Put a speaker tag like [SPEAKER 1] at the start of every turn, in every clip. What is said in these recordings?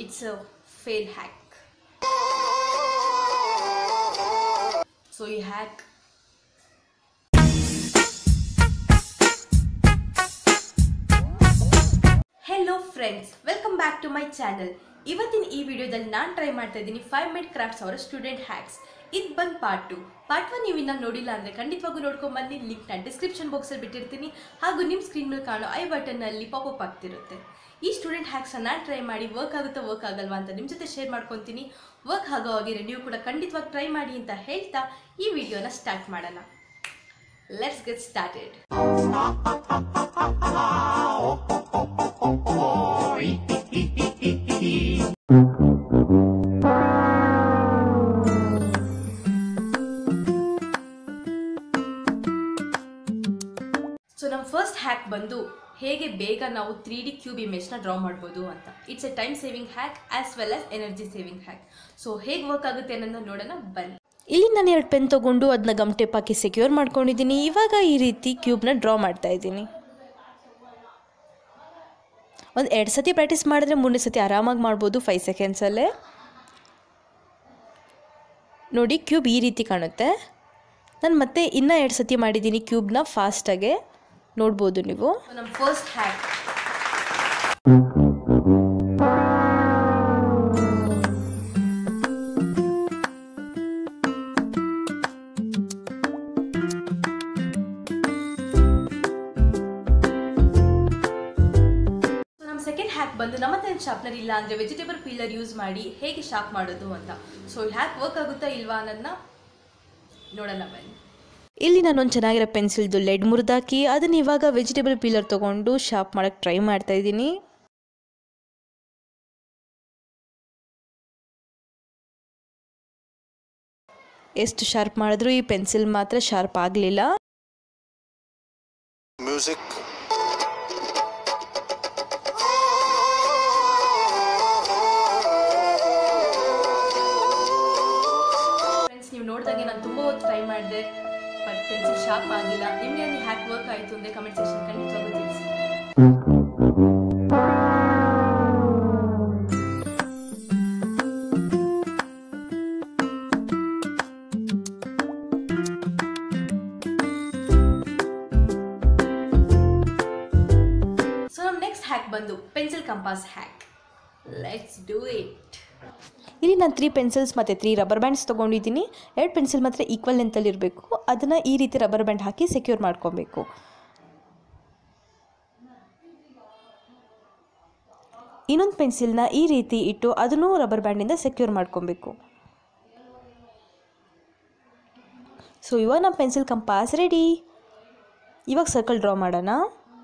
[SPEAKER 1] it's a fail hack. So you hack hello friends welcome back to my channel ಇವತ್ತಿನ ಈ ವಿಡಿಯೋದಲ್ಲಿ ನಾನು try ಮಾಡ್ತಾ ಇದ್ದೀನಿ ಫೈವ್ ಮಿನಿಟ್ ಕ್ರಾಫ್ಟ್ಸ್ ಅವರ ಸ್ಟೂಡೆಂಟ್ ಹ್ಯಾಕ್ಸ್ ಇದು ಬಂದು ಪಾರ್ಟ್ ಟು ಪಾರ್ಟ್ ಒನ್ ನೀವು ಇನ್ನೂ ನೋಡಿಲ್ಲ ಅಂದರೆ ಖಂಡಿತವಾಗೂ ನೋಡ್ಕೊಂಡು ಬನ್ನಿ ಲಿಂಕ್ನ ಡಿಸ್ಕ್ರಿಪ್ಷನ್ ಬಾಕ್ಸಲ್ಲಿ ಬಿಟ್ಟಿರ್ತೀನಿ ಹಾಗೂ ನಿಮ್ಮ ಸ್ಕ್ರೀನ್ ಮೇಲೆ ಕಾಣೋ ಐ ಬಟನ್ನಲ್ಲಿ ಪಾಪಪ್ ಆಗ್ತಿರುತ್ತೆ ಈ ಸ್ಟೂಡೆಂಟ್ ಹ್ಯಾಕ್ಸ್ನ ನಾನು ಟ್ರೈ ಮಾಡಿ ವರ್ಕ್ ಆಗುತ್ತಾ ವರ್ಕ್ ಆಗಲ್ವಾ ಅಂತ ನಿಮ್ಮ ಜೊತೆ ಶೇರ್ ಮಾಡ್ಕೊತೀನಿ ವರ್ಕ್ ಆಗೋ ಹಾಗೆ ನೀವು ಕೂಡ ಖಂಡಿತವಾಗಿ ಟ್ರೈ ಮಾಡಿ ಅಂತ ಹೇಳ್ತಾ ಈ ವಿಡಿಯೋನ ಸ್ಟಾರ್ಟ್ ಮಾಡೋಣ ಲೆಟ್ಸ್ ಗೆಟ್ ಸ್ಟಾರ್ಟೆಡ್ ಸೊ ನಮ್ಮ ಫಸ್ಟ್ ಹ್ಯಾಕ್ ಬಂದು ಹೇಗೆ ಬೇಗ ನಾವು ತ್ರೀ ಡಿ ಕ್ಯೂಬ್ ಇಮೇಜ್ನ ಡ್ರಾ ಮಾಡ್ಬೋದು ಅಂತ it's a time saving hack as well as energy saving hack so ಹೇಗೆ ವರ್ಕ್ ಆಗುತ್ತೆ ಅನ್ನೋದನ್ನ ನೋಡೋಣ ಬನ್ನಿ
[SPEAKER 2] ಇಲ್ಲಿ ನಾನು ಎರಡು ಪೆನ್ ತೊಗೊಂಡು ಅದನ್ನ ಗಮ್ ಟೇಪ್ ಹಾಕಿ ಸೆಕ್ಯೂರ್ ಮಾಡ್ಕೊಂಡಿದ್ದೀನಿ ಇವಾಗ ಈ ರೀತಿ ಕ್ಯೂಬ್ನ ಡ್ರಾ ಮಾಡ್ತಾ ಇದ್ದೀನಿ ಒಂದು ಎರಡು ಸತಿ ಪ್ರಾಕ್ಟೀಸ್ ಮಾಡಿದ್ರೆ ಮೂರನೇ ಸತಿ ಆರಾಮಾಗಿ ಮಾಡ್ಬೋದು ಫೈವ್ ಸೆಕೆಂಡ್ಸಲ್ಲೇ ನೋಡಿ ಕ್ಯೂಬ್ ಈ ರೀತಿ ಕಾಣುತ್ತೆ ನಾನು ಮತ್ತೆ ಇನ್ನೂ ಎರಡು ಸತಿ ಮಾಡಿದ್ದೀನಿ ಕ್ಯೂಬ್ನ ಫಾಸ್ಟಾಗೆ ನೋಡ್ಬೋದು ನೀವು
[SPEAKER 1] ಸೊ ನಮ್ಮ ಫಸ್ಟ್ ಹ್ಯಾಕ್ ನಮ್ಮ ಸೆಕೆಂಡ್ ಹ್ಯಾಕ್ ಬಂದು ನಮ್ಮ ಹತ್ರ ಶಾರ್ಪ್ನರ್ ಇಲ್ಲ ಅಂದರೆ ವೆಜಿಟೇಬಲ್ ಪೀಲರ್ ಯೂಸ್ ಮಾಡಿ ಹೇಗೆ ಶಾರ್ಪ್ ಮಾಡೋದು ಅಂತ ಸೊ ಈ ಹ್ಯಾಕ್ ವರ್ಕ್ ಆಗುತ್ತಾ ಇಲ್ವಾ ಅನ್ನೋದನ್ನ ನೋಡೋಣ ಬನ್ನಿ
[SPEAKER 2] ಇಲ್ಲಿ ನಾನೊಂದು ಚೆನ್ನಾಗಿರೋ ಪೆನ್ಸಿಲ್ದು ಲೆಡ್ ಮುರಿದಾಕಿ ಅದನ್ನ ಇವಾಗ ವೆಜಿಟೇಬಲ್ ಪೀಲರ್ ತೊಗೊಂಡು ಶಾರ್ಪ್ ಮಾಡೋಕ್ಕೆ ಟ್ರೈ ಮಾಡ್ತಾ ಇದ್ದೀನಿ ಎಷ್ಟು ಶಾರ್ಪ್ ಮಾಡಿದ್ರೂ ಈ ಪೆನ್ಸಿಲ್ ಮಾತ್ರ ಶಾರ್ಪ್ ಆಗಲಿಲ್ಲ
[SPEAKER 3] music
[SPEAKER 1] ಫ್ರೆಂಡ್ಸ್ ನೀವು ನೋಡಿದಾಗೆ ನಾನು ತುಂಬ ಹೊತ್ತು ಟ್ರೈ ಮಾಡಿದೆ ಬಟ್ ಪೆನ್ಸಿಲ್ ಶಾರ್ಪ್ ಆಗಿಲ್ಲ ನಿಮಗೆ ಅಲ್ಲಿ ಹ್ಯಾಕ್ ವರ್ಕ್ ಆಯಿತು ಅಂದರೆ ಕಮೆಂಟ್ ಸೆಕ್ಷನ್ ಖಂಡಿತವಾಗೂ ತಿಳಿಸಿ ಸೊ ನಮ್ಮ ನೆಕ್ಸ್ಟ್ ಹ್ಯಾಕ್ ಬಂದು pencil compass hack let's do it
[SPEAKER 2] ಇಲ್ಲಿ ನಾನು ತ್ರೀ ಪೆನ್ಸಿಲ್ಸ್ ಮತ್ತು ತ್ರೀ ರಬ್ಬರ್ ಬ್ಯಾಂಡ್ಸ್ ತೊಗೊಂಡಿದ್ದೀನಿ ಎರಡು ಪೆನ್ಸಿಲ್ ಮಾತ್ರ ಈಕ್ವಲ್ ಲೆಂತಲ್ಲಿ ಇರಬೇಕು ಅದನ್ನು ಈ ರೀತಿ ರಬ್ಬರ್ ಬ್ಯಾಂಡ್ ಹಾಕಿ ಸೆಕ್ಯೂರ್ ಮಾಡ್ಕೊಬೇಕು ಇನ್ನೊಂದು ಪೆನ್ಸಿಲ್ನ ಈ ರೀತಿ ಇಟ್ಟು ಅದನ್ನು ರಬ್ಬರ್ ಬ್ಯಾಂಡಿಂದ ಸೆಕ್ಯೂರ್ ಮಾಡ್ಕೊಬೇಕು ಸೊ ಇವಾಗ ನಮ್ಮ ಪೆನ್ಸಿಲ್ ಕಂಪಾಸ್ ರೆಡಿ ಇವಾಗ ಸರ್ಕಲ್ ಡ್ರಾ ಮಾಡೋಣ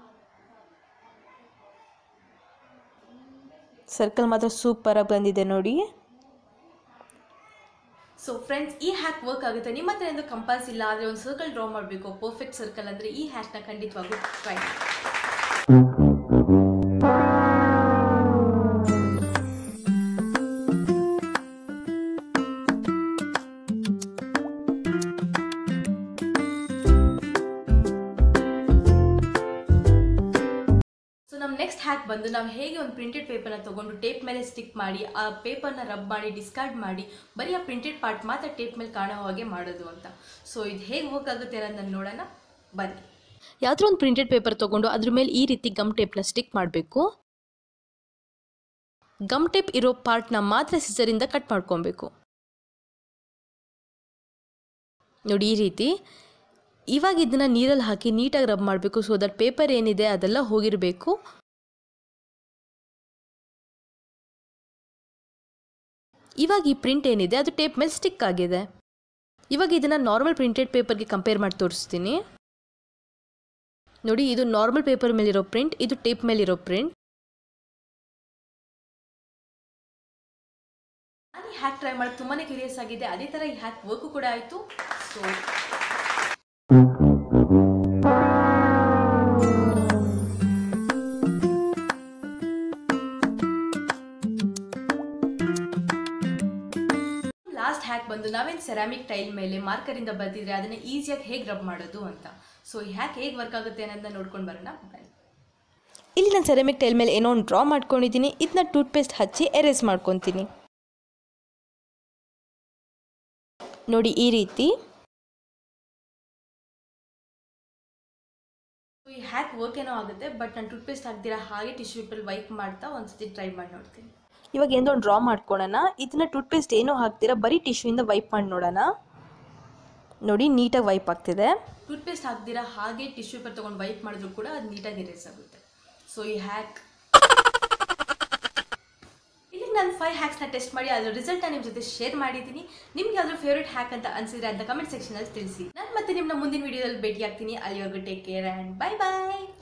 [SPEAKER 2] ಸರ್ಕಲ್ ಮಾತ್ರ ಸೂಪರಾಗಿ ಬಂದಿದೆ ನೋಡಿ
[SPEAKER 1] ಸೊ ಫ್ರೆಂಡ್ಸ್ ಈ ಹ್ಯಾಕ್ ವರ್ಕ್ ಆಗುತ್ತೆ ನಿಮ್ಮ ಹತ್ರ ಎಂದು ಕಂಪಾಸ್ ಇಲ್ಲ ಆದರೆ ಒಂದು ಸರ್ಕಲ್ ಡ್ರಾ ಮಾಡಬೇಕು ಪರ್ಫೆಕ್ಟ್ ಸರ್ಕಲ್ ಅಂದರೆ ಈ ಹ್ಯಾಕ್ನ ಖಂಡಿತವಾಗೂ ಟ್ರೈ ಮಾಡಿ ಸೊ ನಮ್ಮ ನೆಕ್ಸ್ಟ್ ಹ್ಯಾಕ್ ಬಂದು ನಾವು ಹೇಗೆ ಒಂದು ಪ್ರಿಂಟೆಡ್ ಪೇಪರ್ನ ತೊಗೊಂಡು ಟೇಪ್ ಮೇಲೆ ಸ್ಟಿಕ್ ಮಾಡಿ ಆ ಪೇಪರ್ನ ರಬ್ ಮಾಡಿ ಡಿಸ್ಕಾರ್ಡ್ ಮಾಡಿ ಬರೀ ಆ ಪ್ರಿಂಟೆಡ್ ಪಾರ್ಟ್ ಮಾತ್ರ ಟೇಪ್ ಮೇಲೆ ಕಾಣೋ ಹಾಗೆ ಮಾಡೋದು ಅಂತ ಸೊ ಇದು ಹೇಗೆ ವರ್ಕ್ ಆಗುತ್ತೆ ಅನ್ನೋದನ್ನ ನೋಡೋಣ ಬನ್ನಿ
[SPEAKER 2] ಯಾವುದೋ ಒಂದು ಪ್ರಿಂಟೆಡ್ ಪೇಪರ್ ತೊಗೊಂಡು ಅದ್ರ ಮೇಲೆ ಈ ರೀತಿ ಗಮ್ ಟೇಪ್ನ ಸ್ಟಿಕ್ ಮಾಡಬೇಕು ಗಮ್ ಟೇಪ್ ಇರೋ ಪಾರ್ಟ್ನ ಮಾತ್ರ ಸಿಸರಿಂದ ಕಟ್ ಮಾಡ್ಕೊಬೇಕು ನೋಡಿ ಈ ರೀತಿ ಇವಾಗ ಇದನ್ನು ನೀರಲ್ಲಿ ಹಾಕಿ ನೀಟಾಗಿ ರಬ್ ಮಾಡಬೇಕು ಸೊ ದಟ್ ಪೇಪರ್ ಏನಿದೆ ಅದೆಲ್ಲ ಹೋಗಿರಬೇಕು ಇವಾಗ ಈ ಪ್ರಿಂಟ್ ಏನಿದೆ ಅದು ಟೇಪ್ ಮೇಲೆ ಸ್ಟಿಕ್ ಆಗಿದೆ ಇವಾಗ ಇದನ್ನು ನಾರ್ಮಲ್ ಪ್ರಿಂಟೆಡ್ ಪೇಪರ್ಗೆ ಕಂಪೇರ್ ಮಾಡಿ ತೋರಿಸ್ತೀನಿ ನೋಡಿ ಇದು ನಾರ್ಮಲ್ ಪೇಪರ್ ಮೇಲಿರೋ ಪ್ರಿಂಟ್ ಇದು ಟೇಪ್ ಮೇಲಿರೋ ಪ್ರಿಂಟ್
[SPEAKER 1] ನಾನು ಈ ಹ್ಯಾಕ್ ಟ್ರೈ ಮಾಡಿ ತುಂಬಾ ಕ್ಯೂರಿಯಸ್ ಆಗಿದೆ ಅದೇ ಥರ ಈ ಹ್ಯಾಕ್ ವರ್ಕು ಕೂಡ ಆಯಿತು ಸೊ ಲಾಸ್ಟ್ ಹ್ಯಾಕ್ ಬಂದು ನಾವೇನು ಸೆರಾಮಿಕ್ ಟೈಲ್ ಮೇಲೆ ಮಾರ್ಕರಿಂದ ಬರೆದಿದ್ರೆ ಅದನ್ನು ಈಸಿಯಾಗಿ ಹೇಗೆ ರಬ್ ಮಾಡೋದು ಅಂತ ಸೊ ಈ ಹ್ಯಾಕ್ ಹೇಗೆ ವರ್ಕ್ ಆಗುತ್ತೆ ಅನ್ನೋದನ್ನ ನೋಡ್ಕೊಂಡು ಬರೋಣ ಬನ್ನಿ
[SPEAKER 2] ಇಲ್ಲಿ ನಾನು ಸೆರೆಮಿಕ್ ಟೈಲ್ ಮೇಲೆ ಏನೋ ಒಂದು ಡ್ರಾ ಮಾಡ್ಕೊಂಡಿದ್ದೀನಿ ಇದನ್ನ ಟೂತ್ಪೇಸ್ಟ್ ಹಚ್ಚಿ ಎರೇಸ್ ಮಾಡ್ಕೊತೀನಿ ನೋಡಿ ಈ ರೀತಿ
[SPEAKER 1] ಈ ಹ್ಯಾಕ್ ವರ್ಕ್ ಏನೋ ಆಗುತ್ತೆ ಬಟ್ ನಾನು ಟೂತ್ಪೇಸ್ಟ್ ಹಾಕ್ದಿರಾ ಹಾಗೆ ಟಿಶ್ಯೂ ಪೇಪರ್ ವೈಪ್ ಮಾಡ್ತಾ ಒಂದ್ಸತಿ ಟ್ರೈ ಮಾಡಿ ನೋಡ್ತೀನಿ
[SPEAKER 2] ಇವಾಗ ಏನೋ ಒಂದು ಡ್ರಾ ಮಾಡ್ಕೊಳ್ಳೋಣ ಇದನ್ನ ಟೂತ್ಪೇಸ್ಟ್ ಏನೂ ಹಾಕ್ತೀರಾ ಬರೀ ಟಿಶ್ಯೂಯಿಂದ ವೈಪ್ ಮಾಡಿ ನೋಡೋಣ ನೋಡಿ ನೀಟಾಗಿ ವೈಪ್ ಆಗ್ತಿದೆ
[SPEAKER 1] ಟೂತ್ಪೇಸ್ಟ್ ಹಾಕ್ದಿರಾ ಹಾಗೆ ಟಿಶ್ಯೂ ಪೇಪರ್ ತೊಗೊಂಡು ವೈಪ್ ಮಾಡಿದ್ರು ಕೂಡ ಅದು ನೀಟಾಗಿ ಎರೇಸ್ ಆಗುತ್ತೆ ಸೊ ಈ ಹ್ಯಾಕ್ ಇಲ್ಲಿ ನಾನು ಫೈವ್ ಹ್ಯಾಕ್ಸ್ನ ಟೆಸ್ಟ್ ಮಾಡಿ ಅದ್ರ ರಿಸಲ್ಟ್ನ ನಿಮ್ಮ ಜೊತೆ ಶೇರ್ ಮಾಡಿದ್ದೀನಿ ನಿಮ್ಗೆ ಯಾವ್ದು ಫೇವ್ರೇಟ್ ಹ್ಯಾಕ್ ಅಂತ ಅನ್ಸಿದ್ರೆ ಅಂತ ಕಮೆಂಟ್ ಸೆಕ್ಷನಲ್ಲಿ ತಿಳಿಸಿ ನಾನು ಮತ್ತೆ ನಿಮ್ಮನ್ನ ಮುಂದಿನ ವಿಡಿಯೋದಲ್ಲಿ ಭೇಟಿ ಆಗ್ತೀನಿ ಅಲ್ಲಿವರೆಗೂ take care and bye bye